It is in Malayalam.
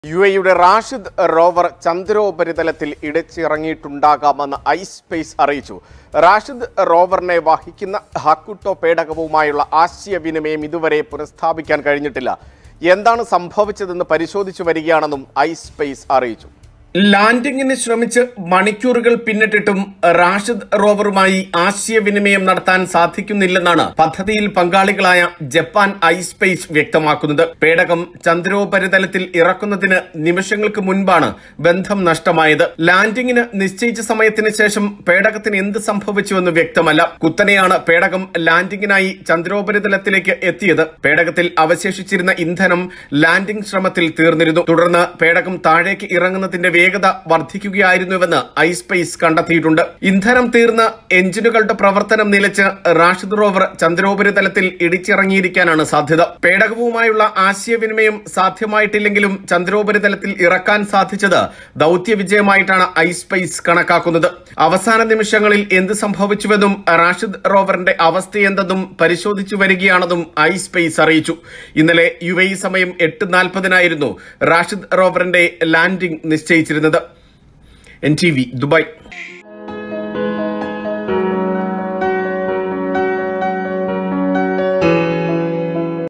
യു എയുടെ റാഷിദ് റോവർ ചന്ദ്രോപരിതലത്തിൽ ഇടിച്ചിറങ്ങിയിട്ടുണ്ടാകാമെന്ന് ഐസ്പേസ് അറിയിച്ചു റാഷിദ് റോവറിനെ വഹിക്കുന്ന ഹക്കുട്ടോ പേടകവുമായുള്ള ആശയവിനിമയം ഇതുവരെ പുനഃസ്ഥാപിക്കാൻ കഴിഞ്ഞിട്ടില്ല എന്താണ് സംഭവിച്ചതെന്ന് പരിശോധിച്ചു വരികയാണെന്നും ഐസ്പേസ് അറിയിച്ചു ലാൻഡിങ്ങിന് ശ്രമിച്ച് മണിക്കൂറുകൾ പിന്നിട്ടിട്ടും റാഷിദ് റോവറുമായി ആശയവിനിമയം നടത്താൻ സാധിക്കുന്നില്ലെന്നാണ് പദ്ധതിയിൽ പങ്കാളികളായ ജപ്പാൻ ഐസ്പേസ് വ്യക്തമാക്കുന്നത് പേടകം ചന്ദ്രോപരിതലത്തിൽ ഇറക്കുന്നതിന് നിമിഷങ്ങൾക്ക് മുൻപാണ് ബന്ധം നഷ്ടമായത് ലാൻഡിങ്ങിന് നിശ്ചയിച്ച സമയത്തിന് ശേഷം പേടകത്തിന് എന്ത് സംഭവിച്ചുവെന്ന് വ്യക്തമല്ല കുത്തനെയാണ് പേടകം ലാൻഡിങ്ങിനായി ചന്ദ്രോപരിതലത്തിലേക്ക് എത്തിയത് പേടകത്തിൽ അവശേഷിച്ചിരുന്ന ഇന്ധനം ലാൻഡിംഗ് ശ്രമത്തിൽ തീർന്നിരുന്നു തുടർന്ന് പേടകം താഴേക്ക് ഇറങ്ങുന്നതിന്റെ വേഗത വർദ്ധിക്കുകയായിരുന്നുവെന്ന് ഐസ്പേസ് കണ്ടെത്തിയിട്ടുണ്ട് ഇന്ധനം തീർന്ന് എഞ്ചിനുകളുടെ പ്രവർത്തനം നിലച്ച് റാഷിദ് റോവർ ചന്ദ്രോപരിതലത്തിൽ ഇടിച്ചിറങ്ങിയിരിക്കാനാണ് സാധ്യത പേടകവുമായുള്ള ആശയവിനിമയം സാധ്യമായിട്ടില്ലെങ്കിലും ചന്ദ്രോപരിതലത്തിൽ ഇറക്കാൻ സാധിച്ചത് ദൌത്യ വിജയമായിട്ടാണ് ഐസ്പേസ് കണക്കാക്കുന്നത് അവസാന നിമിഷങ്ങളിൽ എന്ത് സംഭവിച്ചുവെന്നും റാഷിദ് റോവറിന്റെ അവസ്ഥയെന്തെന്നും പരിശോധിച്ചു വരികയാണെന്നും ഐസ്പേസ് അറിയിച്ചു ഇന്നലെ യു എ സമയം എട്ട് നാൽപ്പതിനായിരുന്നു റാഷിദ് റോവറിന്റെ ലാൻഡിംഗ് നിശ്ചയിച്ചിരുന്നത് എൻ ടി വി ദുബായ്